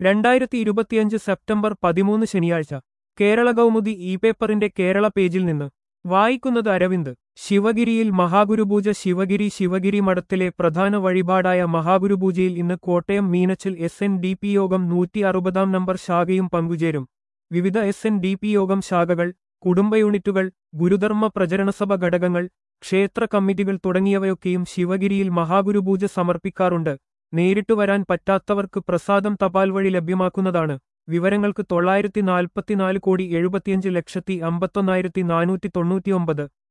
രണ്ടായിരത്തി ഇരുപത്തിയഞ്ച് സെപ്റ്റംബർ പതിമൂന്ന് ശനിയാഴ്ച കേരള കൗമുദി ഇ പേപ്പറിന്റെ കേരള പേജിൽ നിന്ന് വായിക്കുന്നത് അരവിന്ദ് ശിവഗിരിയിൽ മഹാഗുരുപൂജ ശിവഗിരി ശിവഗിരി മഠത്തിലെ പ്രധാന വഴിപാടായ മഹാഗുരുപൂജയിൽ ഇന്ന് Kottayam Meenachil S N D P Yogam നൂറ്റി അറുപതാം നമ്പർ ശാഖയും പങ്കുചേരും വിവിധ എസ് എൻ ഡി പി യോഗം ശാഖകൾ കുടുംബ യൂണിറ്റുകൾ ഗുരുധർമ്മ പ്രചരണസഭ ഘടകങ്ങൾ ക്ഷേത്ര കമ്മിറ്റികൾ തുടങ്ങിയവയൊക്കെയും ശിവഗിരിയിൽ മഹാഗുരുപൂജ സമർപ്പിക്കാറുണ്ട് നേരിട്ടു വരാൻ പറ്റാത്തവർക്ക് പ്രസാദം തപാൽ വഴി ലഭ്യമാക്കുന്നതാണ് വിവരങ്ങൾക്ക് തൊള്ളായിരത്തി നാൽപ്പത്തിനാല് കോടി എഴുപത്തിയഞ്ച് ലക്ഷത്തി അമ്പത്തൊന്നായിരത്തി നാനൂറ്റി തൊണ്ണൂറ്റിയൊമ്പത്